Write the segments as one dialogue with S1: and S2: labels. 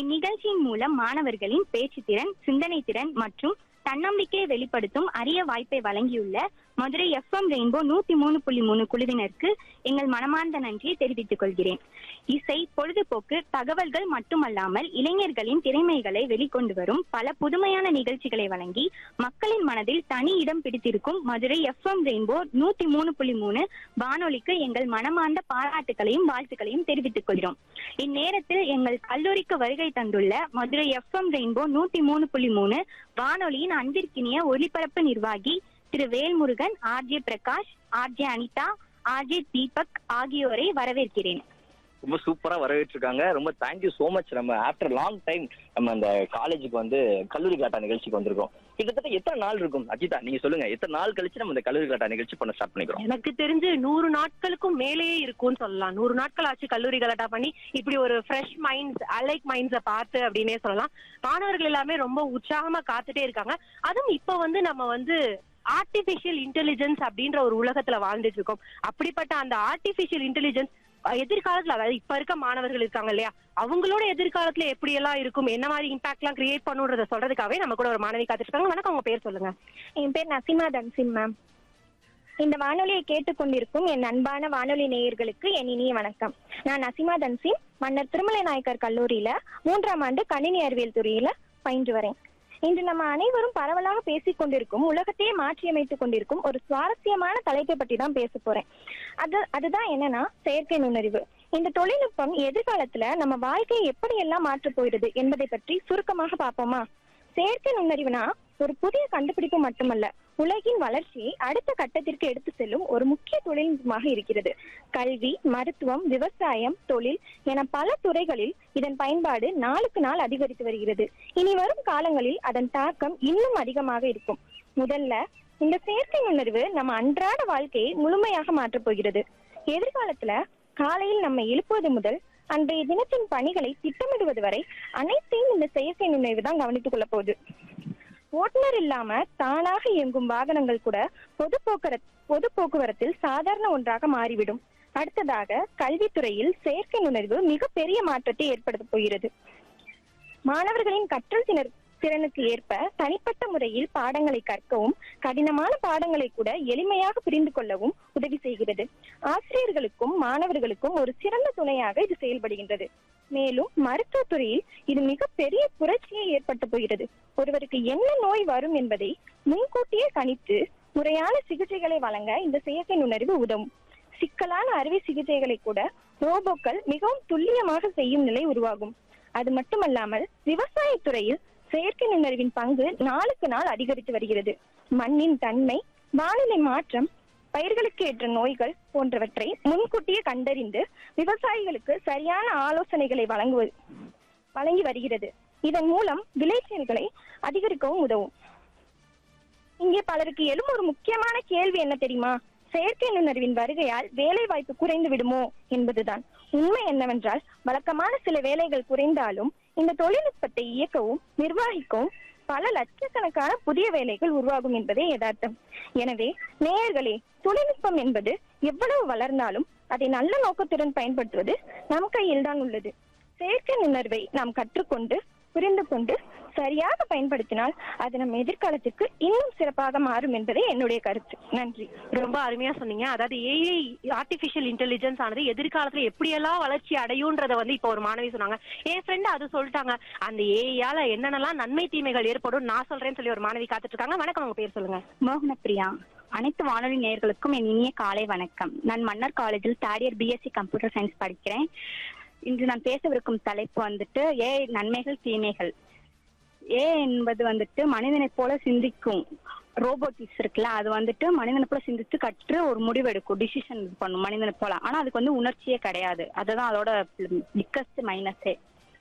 S1: இந்நிகழ்ச்சியின் மூலம் மாணவர்களின் பேச்சு திறன் சிந்தனை திறன் மற்றும் தன்னம்பிக்கையை வெளிப்படுத்தும் அரிய வாய்ப்பை வழங்கியுள்ள மதுரை எஃப்எம் ரெயின்போ நூத்தி மூணு புள்ளி மூணு குழுவினருக்கு எங்கள் மனமார்ந்த நன்றியை தெரிவித்துக் கொள்கிறேன் இசை பொழுதுபோக்கு தகவல்கள் மட்டுமல்லாமல் இளைஞர்களின் திறமைகளை வெளிக்கொண்டு வரும் பல புதுமையான நிகழ்ச்சிகளை வழங்கி மக்களின் மனதில் தனி இடம் பிடித்திருக்கும் மதுரை எஃப்எம் ரெயின்போ நூத்தி மூணு புள்ளி மூணு வானொலிக்கு எங்கள் மனமார்ந்த பாராட்டுகளையும் வாழ்த்துக்களையும் தெரிவித்துக் கொள்கிறோம் இந்நேரத்தில் எங்கள் கல்லூரிக்கு வருகை தந்துள்ள மதுரை எஃப்எம் ரெயின்போ நூத்தி மூணு புள்ளி மூணு வானொலியின் அன்பிற்கினிய ஒலிபரப்பு நிர்வாகி திரு Velmurugan RJ Prakash RJ Anitha RJ Deepak ஆகியோரை வரவேற்கிறேன்
S2: ரொம்ப சூப்பரா வரவேற்றிருக்காங்க ரொம்ப தேங்க்யூ so மச் நம்ம ஆஃப்டர் லாங் டைம் நம்ம அந்த காலேஜுக்கு வந்து கல்லூரி காட்டா நிகழ்ச்சிக்கு வந்திருக்கோம் கிட்டத்தட்ட எத்தனை நாள் இருக்கும் அஜிதா நீங்க சொல்லுங்க எத்தனை நாள் கழிச்சு நம்ம இந்த கல்லூரி காட்டா நிகழ்ச்சி பண்ண ஸ்டார்ட் பண்ணிக்கிறோம்
S3: எனக்கு தெரிஞ்சு நூறு நாட்களுக்கும் மேலேயே இருக்கும்னு சொல்லலாம் நூறு நாட்கள் ஆச்சு கல்லூரி கலாட்டா பண்ணி இப்படி ஒரு ஃப்ரெஷ் மைண்ட்ஸ் அலைக் மைண்ட்ஸை பார்த்து அப்படின்னே சொல்லலாம் மாணவர்கள் எல்லாமே ரொம்ப உற்சாகமா காத்துட்டே இருக்காங்க அதுவும் இப்ப வந்து நம்ம வந்து ஆர்டிபிஷியல் இன்டெலிஜென்ஸ் அப்படின்ற ஒரு உலகத்துல வாழ்ந்துட்டு இருக்கோம் அப்படிப்பட்ட அந்த ஆர்டிபிஷியல் இன்டெலிஜென்ஸ் எதிர்காலத்துல அதாவது இப்ப இருக்க மாணவர்கள் இருக்காங்க இல்லையா அவங்களோட எதிர்காலத்துல எப்படி எல்லாம் இருக்கும் என்ன மாதிரி இம்பாக்ட் எல்லாம் கிரியேட் பண்ணுன்றத சொல்றதுக்காகவே நம்ம கூட ஒரு மாணவி காத்துட்டு இருக்காங்க வணக்கம் உங்க பேர் சொல்லுங்க
S1: என் பேர் நசிமா தன்சின் மேம் இந்த வானொலியை கேட்டுக்கொண்டிருக்கும் என் அன்பான வானொலி நேயர்களுக்கு என் இனிய வணக்கம் நான் நசிமா தன்சின் மன்னர் திருமலை நாயக்கர் கல்லூரியில மூன்றாம் ஆண்டு கணினி அறிவியல் துறையில பயின்று வரேன் இன்று நம்ம அனைவரும் பரவலாக பேசிக் கொண்டிருக்கும் உலகத்தையே மாற்றியமைத்துக் கொண்டிருக்கும் ஒரு சுவாரஸ்யமான தலைப்பை பற்றி தான் பேச போறேன் அது அதுதான் என்னன்னா செயற்கை நுண்ணறிவு இந்த தொழில்நுட்பம் எதிர்காலத்துல நம்ம வாழ்க்கையை எப்படி எல்லாம் மாற்றப் போகிறது என்பதை பற்றி சுருக்கமாக பார்ப்போமா செயற்கை நுண்ணறிவுனா ஒரு புதிய கண்டுபிடிப்பு மட்டுமல்ல உலகின் வளர்ச்சியை அடுத்த கட்டத்திற்கு எடுத்து செல்லும் ஒரு முக்கிய தொழில்நுட்பமாக இருக்கிறது கல்வி மருத்துவம் விவசாயம் தொழில் என பல துறைகளில் இதன் பயன்பாடு நாளுக்கு நாள் அதிகரித்து வருகிறது இனி வரும் காலங்களில் அதன் தாக்கம் இன்னும் அதிகமாக இருக்கும் முதல்ல இந்த செயற்கை நுண்ணறிவு நம்ம அன்றாட வாழ்க்கையை முழுமையாக மாற்றப் போகிறது எதிர்காலத்துல காலையில் நம்ம எழுப்புவது முதல் அன்றைய தினத்தின் பணிகளை திட்டமிடுவது வரை அனைத்தையும் இந்த செயற்கை நுண்ணறிவு தான் கவனித்துக் கொள்ள போகுது ஓட்டுநர் இல்லாம தானாக இயங்கும் வாகனங்கள் கூட பொது போக்குவரத்து பொது போக்குவரத்தில் சாதாரண ஒன்றாக மாறிவிடும் அடுத்ததாக கல்வித்துறையில் செயற்கை நுண்ணறிவு மிகப்பெரிய மாற்றத்தை ஏற்படுத்த போகிறது மாணவர்களின் கற்றல் திணற் திறனுக்கு ஏற்ப தனிப்பட்ட முறையில் பாடங்களை கற்கவும் கடினமான பாடங்களை கூட எளிமையாக புரிந்து கொள்ளவும் உதவி செய்கிறது ஆசிரியர்களுக்கும் மாணவர்களுக்கும் ஒரு சிறந்த துணையாக இது செயல்படுகின்றது மேலும் மருத்துவத்துறையில் இது மிகப்பெரிய புரட்சியை ஏற்படுத்த போகிறது ஒருவருக்கு என்ன நோய் வரும் என்பதை முன்கூட்டியே கணித்து முறையான சிகிச்சைகளை வழங்க இந்த செயற்கை நுண்ணறிவு உதவும் சிக்கலான அறுவை சிகிச்சைகளை கூட ரோபோக்கள் மிகவும் துல்லியமாக செய்யும் நிலை உருவாகும் அது மட்டுமல்லாமல் விவசாயத்துறையில் செயற்கை நுண்ணறிவின் பங்கு நாளுக்கு நாள் அதிகரித்து வருகிறது மண்ணின் தன்மை வானிலை மாற்றம் பயிர்களுக்கு ஏற்ற நோய்கள் போன்றவற்றை முன்கூட்டியே கண்டறிந்து விவசாயிகளுக்கு சரியான ஆலோசனைகளை வழங்குவது வழங்கி வருகிறது இதன் மூலம் விளைச்சல்களை அதிகரிக்கவும் உதவும் இங்கே பலருக்கு எழும் ஒரு முக்கியமான கேள்வி என்ன தெரியுமா செயற்கை நுண்ணறிவின் வருகையால் வேலை வாய்ப்பு குறைந்து விடுமோ என்பதுதான் உண்மை என்னவென்றால் வழக்கமான சில வேலைகள் குறைந்தாலும் இந்த தொழில்நுட்பத்தை இயக்கவும் நிர்வகிக்கவும் பல லட்சக்கணக்கான புதிய வேலைகள் உருவாகும் என்பதே யதார்த்தம் எனவே நேயர்களே தொழில்நுட்பம் என்பது எவ்வளவு வளர்ந்தாலும் அதை நல்ல நோக்கத்துடன் பயன்படுத்துவது நம் கையில் தான் உள்ளது செயற்கை நுண்ணறிவை நாம் கற்றுக்கொண்டு புரிந்து கொண்டு சரியாக பயன்படுத்தினால் அது நம் எதிர்காலத்துக்கு இன்னும் சிறப்பாக மாறும் என்பதே என்னுடைய கருத்து நன்றி
S3: ரொம்ப அருமையா சொன்னீங்க அதாவது ஏஐ ஆர்டிபிஷியல் இன்டெலிஜென்ஸ் ஆனது எதிர்காலத்துல எப்படியெல்லாம் வளர்ச்சி அடையும்ன்றத வந்து இப்போ ஒரு மாணவி சொன்னாங்க என் ஃப்ரெண்ட் அது சொல்லிட்டாங்க அந்த ஏஐயால என்னென்னலாம் நன்மை தீமைகள் ஏற்படும் நான் சொல்றேன்னு சொல்லி ஒரு மாணவி காத்துட்டு இருக்காங்க வணக்கம் உங்க பேர் சொல்லுங்க
S1: மோகனப்பிரியா அனைத்து வானொலி நேயர்களுக்கும் என் இனிய காலை வணக்கம் நான் மன்னர் காலேஜில் third year BSc computer science படிக்கிறேன் இன்று நான் பேசவிருக்கும் தலைப்பு வந்துட்டு ஏ நன்மைகள் தீமைகள் ஏ என்பது வந்துட்டு மனிதனைப் போல சிந்திக்கும் ரோபோட்டிக்ஸ் இருக்குல்ல அது வந்துட்டு மனிதனை போல சிந்தித்து கற்று ஒரு முடிவெடுக்கும் டிசிஷன் இது பண்ணும் மனிதனை போல ஆனா அதுக்கு வந்து உணர்ச்சியே கிடையாது அதுதான் அதோட பிக்கஸ்ட் மைனஸே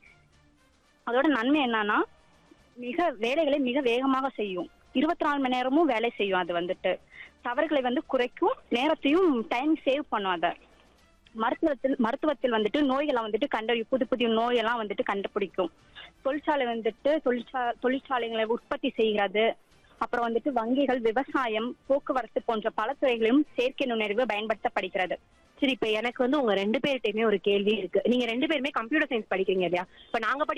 S1: அதோட நன்மை என்னன்னா மிக வேலைகளை மிக வேகமாக செய்யும் இருபத்தி நாலு மணி நேரமும் வேலை செய்யும் அது வந்துட்டு தவறுகளை வந்து குறைக்கும் நேரத்தையும் டைம் சேவ் பண்ணும் அதை மருத்துவத்தில் மருத்துவத்தில் வந்துட்டு நோய்களை வந்துட்டு கண்டறியும் புது புதிய நோயெல்லாம் வந்துட்டு கண்டுபிடிக்கும் தொழிற்சாலை வந்துட்டு தொழிற்சா தொழிற்சாலைகளை உற்பத்தி செய்கிறது அப்புறம் வந்துட்டு வங்கிகள் விவசாயம் போக்குவரத்து போன்ற பல துறைகளிலும் செயற்கை நுண்ணறிவு பயன்படுத்தப்படுகிறது
S3: சரி இப்ப எனக்கு வந்து உங்க ரெண்டு பேர்கிட்டயுமே ஒரு கேள்வி இருக்கு நீங்க ரெண்டு பேருமே கம்ப்யூட்டர் சயின்ஸ் படிக்கிறீங்க இல்லையா இப்ப நாங்க